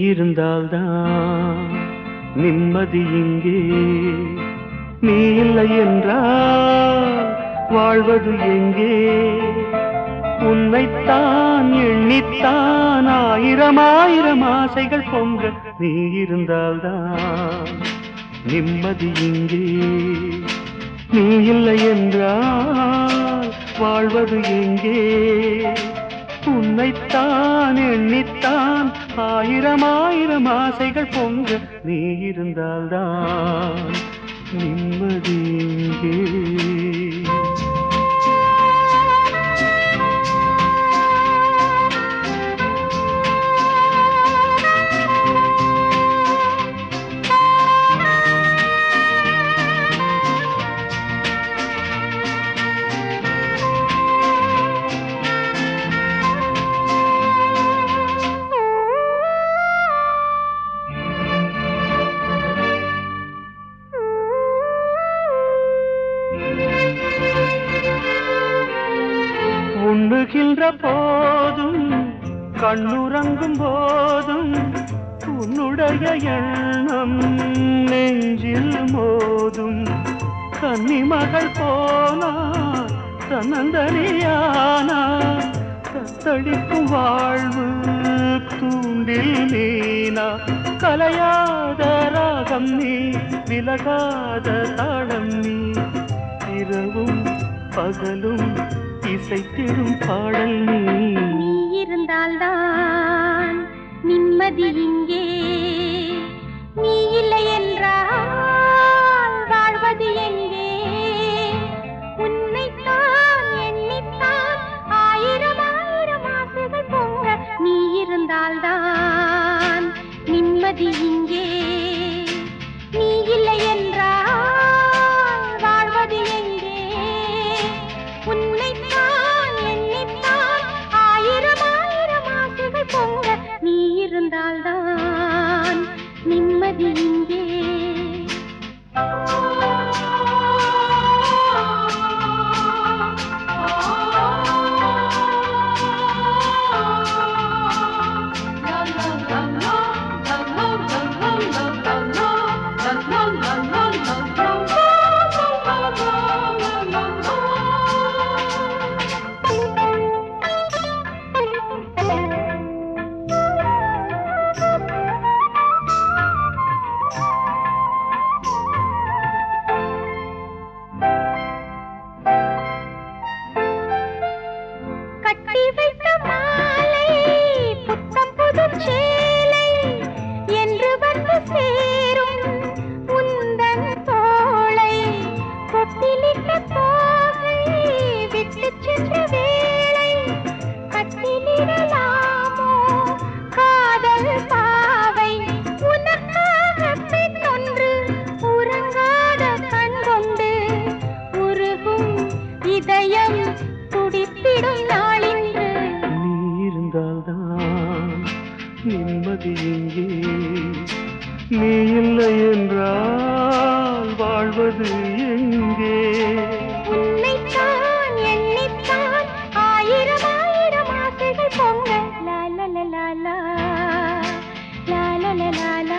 இருந்தால்தான் நிம்மதி இங்கே நீ இல்லை என்றால் வாழ்வது எங்கே உன்னைத்தான் எண்ணித்தான் ஆயிரம் ஆயிரம் ஆசைகள் பொங்க நீ இருந்தால்தான் நிம்மதி இங்கே நீ இல்லை என்றால் வாழ்வது எங்கே உன்னைத்தான் எண்ணித்தான் ஆயிரம் ஆயிரம் ஆசைகள் பொங்க நீ இருந்தால்தான் நிம்மதி இங்கே உண்ணுகின்ற போதும் கண்ணுறங்கும் போதும் உன்னுடைய எண்ணம் நெஞ்சில் மோதும் கன்னிமகள் போனா தன்னந்தனியானா தத்தளிக்கும் வாழ்வு தூண்டில் நீனா கலையாத ராகம் நீ விலகாத தாளம் நீ இரவும் பகலும் இசைத்திடும் பாடல் நீ நீ இருந்தால்தான் நிம்மதி இங்கே நீ இல்லை என்றால் வாழ்வது எங்கே உன்னைத்தான் எண்ணித்தான் ஆயிரம் ஆயிரம் ஆசைகள் பொங்க நீ இருந்தால்தான் நிம்மதி இங்கே நீ இல்லை என்றால் வாழ்வது எங்கே உன்னைத்தான் எண்ணித்தான் ஆயிரம் ஆயிரம் ஆசைகள் பொங்க நீ இருந்தால்தான் நிம்மதி இங்கே கட்டி வைத்த மாலை புத்தம் புது சேலை என்று வந்து சேரும் உந்தன் தோளை கொட்டிலிட்ட தோகை விட்டு சென்ற வேளை கட்டிலிடலாமோ காதல் பாவை உனக்காக பெண்ணொன்று உறங்காத கண் கொண்டு உருகும் இதயம் துடித்திடும் நாளின்று நீ இருந்தால்தான் நிம்மதி இங்கே நீ இல்லை என்றால் வாழ்வது எங்கே உன்னைத்தான் எண்ணித்தான் ஆயிரம் ஆயிரம் ஆசைகள் பொங்க லா லா லா லா லா லா லா லா லா